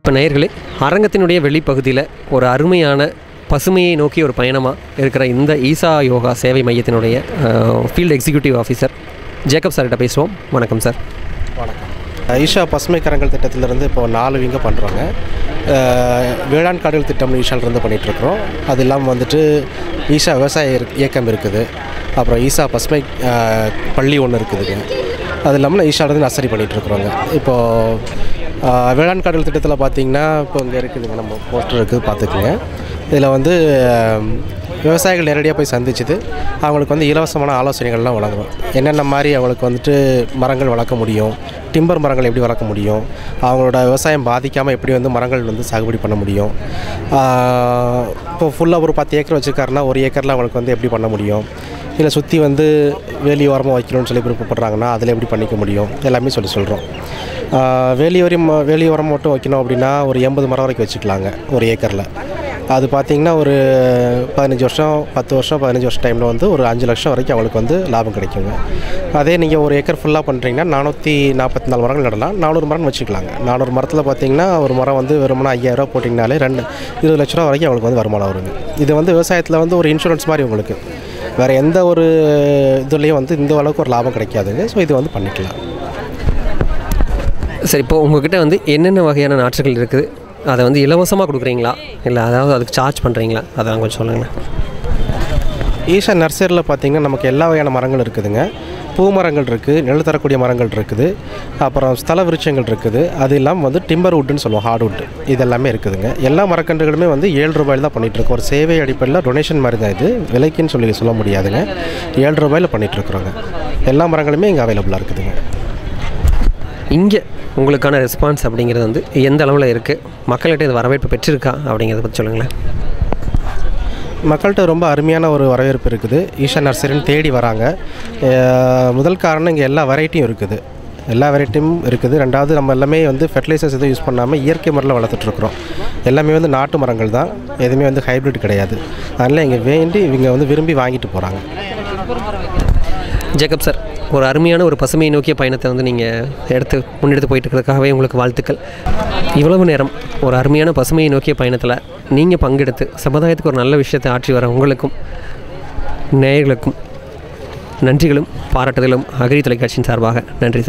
இப்போ நேயர்களே அரங்கத்தினுடைய வெளிப்பகுதியில் ஒரு அருமையான பசுமையை நோக்கி ஒரு பயணமாக இருக்கிற இந்த ஈசா யோகா சேவை மையத்தினுடைய ஃபீல்டு எக்ஸிக்யூட்டிவ் ஆஃபீஸர் ஜேக்கப் சார்கிட்ட பேசுவோம் வணக்கம் சார் வணக்கம் ஈஷா பசுமை கரங்கள் திட்டத்திலிருந்து இப்போ நாலு விங்க பண்ணுறோங்க வேளாண் காடுகள் திட்டம் ஈஷாலிருந்து பண்ணிகிட்ருக்குறோம் அது இல்லாமல் வந்துட்டு ஈஷா விவசாய இரு- இயக்கம் இருக்குது அப்புறம் ஈஷா பசுமை அஹ், பள்ளி ஒன்று இருக்குதுங்க அது இல்லாமல் ஈஷாலேருந்து நர்சரி பண்ணிகிட்ருக்குறோங்க இப்போது வேளாண் காடுகள் திட்டத்தில் பார்த்தீங்கன்னா இப்போ இங்கே இருக்குதுங்க நம்ம போஸ்டர் இருக்குது பார்த்துக்குங்க இதில் வந்து அஹ், விவசாயிகள் நேரடியாக போய் சந்திச்சுது அவங்களுக்கு வந்து இலவசமான ஆலோசனைகள்லாம் வழங்குறோம் என்னென்ன மாதிரி அவங்களுக்கு வந்துட்டு மரங்கள் வளர்க்க முடியும் டிம்பர் மரங்கள் எப்படி வளர்க்க முடியும் அவங்களோட விவசாயம் பாதிக்காமல் எப்படி வந்து மரங்கள் வந்து சாகுபடி பண்ண முடியும் ஆஹ் இப்போ ஃபுல்லாக ஒரு பத்து ஏக்கர் வச்சுருக்காருன்னா ஒரு ஏக்கரில் அவங்களுக்கு வந்து எப்படி பண்ண முடியும் இல்லை சுற்றி வந்து வேலி ஓரமாக வைக்கணும்னு சொல்லி விருப்பப்படுறாங்கன்னா அதில் எப்படி பண்ணிக்க முடியும் எல்லாமே சொல்லி சொல்கிறோம் வேலி வரையும் வேலி ஓரம் மட்டும் வைக்கணும் அப்படின்னா ஒரு எண்பது மரம் வரைக்கும் வச்சுக்கலாங்க ஒரு ஏக்கரில் அது பார்த்தீங்கன்னா ஒரு பதினஞ்சு வருஷம் பத்து வருஷம் பதினஞ்சு வருஷம் டைமில் வந்து ஒரு அஞ்சு லட்சம் வரைக்கும் அவங்களுக்கு வந்து லாபம் கிடைக்குங்க அதே நீங்கள் ஒரு ஏக்கர் ஃபுல்லாக பண்ணுறீங்கன்னா நானூற்றி நாற்பத்தி நாலு மரங்கள் நடலாம் நானூறு மரம் வச்சுக்கலாங்க நானூறு மரத்தில் பார்த்தீங்கன்னா ஒரு மரம் வந்து வெறுமனா ஐயாயிரரூவா போட்டிங்கனாலே ரெண்டு இருபது லட்ச ரூபா வரைக்கும் அவங்களுக்கு வந்து வருமானம் வருங்க இது வந்து விவசாயத்தில் வந்து ஒரு இன்சூரன்ஸ் மாதிரி உங்களுக்கு வேறு எந்த ஒரு இதுலேயும் வந்து இந்த அளவுக்கு ஒரு லாபம் கிடைக்காதுங்க ஸோ இது வந்து பண்ணிக்கலாம் சரி இப்போ உங்ககிட்ட வந்து என்னென்ன வகையான நாற்றுகள் இருக்குது அதை வந்து இலவசமாக கொடுக்குறீங்களா இல்லை அதாவது அதுக்கு சார்ஜ் பண்ணுறீங்களா அதான் கொஞ்சம் சொல்லுங்களேன் ஈஷா நர்சரியில் பார்த்தீங்கன்னா நமக்கு எல்லா வகையான மரங்கள் இருக்குதுங்க பூ மரங்கள் இருக்குது நிழல் தரக்கூடிய மரங்கள் இருக்குது அப்புறம் ஸ்தல விருட்சங்கள் இருக்குது அது இல்லாமல் வந்து டிம்பர் வுட்டுன்னு சொல்லுவோம் ஹார்ட் வுட் இது எல்லாமே இருக்குதுங்க எல்லா மரக்கன்றுகளுமே வந்து ஏழு ரூபாயில் தான் பண்ணிகிட்ருக்கோம் ஒரு சேவை அடிப்படையில் டொனேஷன் மாதிரி தான் இது விலைக்குன்னு சொல்லி சொல்ல முடியாதுங்க ஏழு ரூபாயில் பண்ணிகிட்ருக்குறோங்க எல்லா மரங்களுமே இங்கே அவைலபிளாக இருக்குதுங்க இங்கே உங்களுக்கான ரெஸ்பான்ஸ் அப்படிங்கிறது வந்து எந்த அளவில் இருக்குது மக்கள்கிட்ட இது வரவேற்பு பெற்றிருக்கா அப்படிங்கிறத பற்றி சொல்லுங்களேன் மக்கள்கிட்ட ரொம்ப அருமையான ஒரு வரவேற்பு இருக்குது ஈஷா நர்சரின்னு தேடி வராங்க அஹ் முதல் காரணம் இங்கே எல்லா வெரைட்டியும் இருக்குது எல்லா வெரைட்டியும் இருக்குது ரெண்டாவது நம்ம எல்லாமே வந்து ஃபெர்டிலைசர்ஸ் எதுவும் யூஸ் பண்ணாமல் இயற்கை முறையில் வளர்த்துட்ருக்குறோம் எல்லாமே வந்து நாட்டு மரங்கள் தான் எதுவுமே வந்து ஹைப்ரிட் கிடையாது அதனால் இங்கே வேண்டி இவங்க வந்து விரும்பி வாங்கிட்டு போகிறாங்க ஜேக்கப் சார் ஒரு அருமையான ஒரு பசுமையை நோக்கிய பயணத்தை வந்து நீங்கள் எடுத்து முன்னெடுத்து போயிட்டு இருக்கிறதுக்காகவே உங்களுக்கு வாழ்த்துக்கள் இவ்வளவு நேரம் ஒரு அருமையான பசுமையை நோக்கிய பயணத்தில் நீங்கள் பங்கெடுத்து சமுதாயத்துக்கு ஒரு நல்ல விஷயத்தை ஆற்றி வர உங்களுக்கும் நேயர்களுக்கும் நன்றிகளும் பாராட்டுதலும் அகரி தொலைக்காட்சியின் சார்பாக நன்றி சார்